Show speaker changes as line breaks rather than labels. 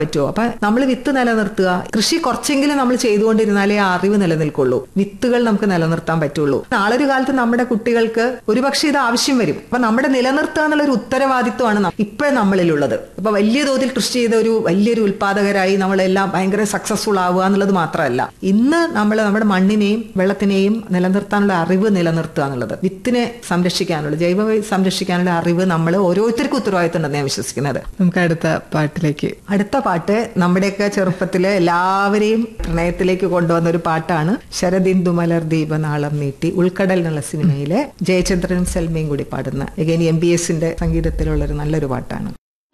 പറ്റുമോ അപ്പൊ നമ്മൾ വിത്ത് നിലനിർത്തുക കൃഷി കുറച്ചെങ്കിലും നമ്മൾ ചെയ്തുകൊണ്ടിരുന്നാലേ ആ അറിവ് നിലനിൽക്കുള്ളൂ വിത്തുകൾ നമുക്ക് നിലനിർത്താൻ പറ്റുള്ളൂ നാളെ ഒരു കാലത്ത് നമ്മുടെ കുട്ടികൾക്ക് ഒരുപക്ഷെ ഇത് ആവശ്യം വരും അപ്പൊ നമ്മുടെ നിലനിർത്തുക എന്നുള്ള ഒരു ഉത്തരവാദിത്വമാണ് ഇപ്പോഴും നമ്മളിലുള്ളത് അപ്പൊ വലിയ തോതിൽ കൃഷി ചെയ്ത ഒരു വലിയൊരു ഉൽപാദകരായി നമ്മളെല്ലാം ഭയങ്കര സക്സസ്ഫുൾ ആവുക എന്നുള്ളത് മാത്രമല്ല ഇന്ന് നമ്മൾ നമ്മുടെ മണ്ണിനെയും വെള്ളത്തിനെയും നിലനിർത്താനുള്ള അറിവ് നിലനിർത്തുക എന്നുള്ളത് വിത്തിനെ സംരക്ഷിക്കാനുള്ള ജൈവ സംരക്ഷിക്കാനുള്ള അറിവ് നമ്മൾ ഓരോരുത്തർക്കും ഉത്തരവാദിത്തം ഉണ്ടെന്ന് ഞാൻ വിശ്വസിക്കുന്നത്
നമുക്ക് അടുത്ത പാട്ടിലേക്ക്
അടുത്ത പാട്ട് നമ്മുടെയൊക്കെ ചെറുപ്പത്തില് എല്ലാവരെയും പ്രണയത്തിലേക്ക് കൊണ്ടുവന്ന ഒരു പാട്ടാണ് ശരദിന്ദു മലർ ദീപനാളം നീട്ടി ഉൾക്കടൽ എന്നുള്ള സിനിമയിലെ ജയചന്ദ്രനും സെൽമയും കൂടി പാടുന്ന എഗൈൻ എം ബി എസിന്റെ സംഗീതത്തിലുള്ള ഒരു നല്ലൊരു പാട്ടാണ്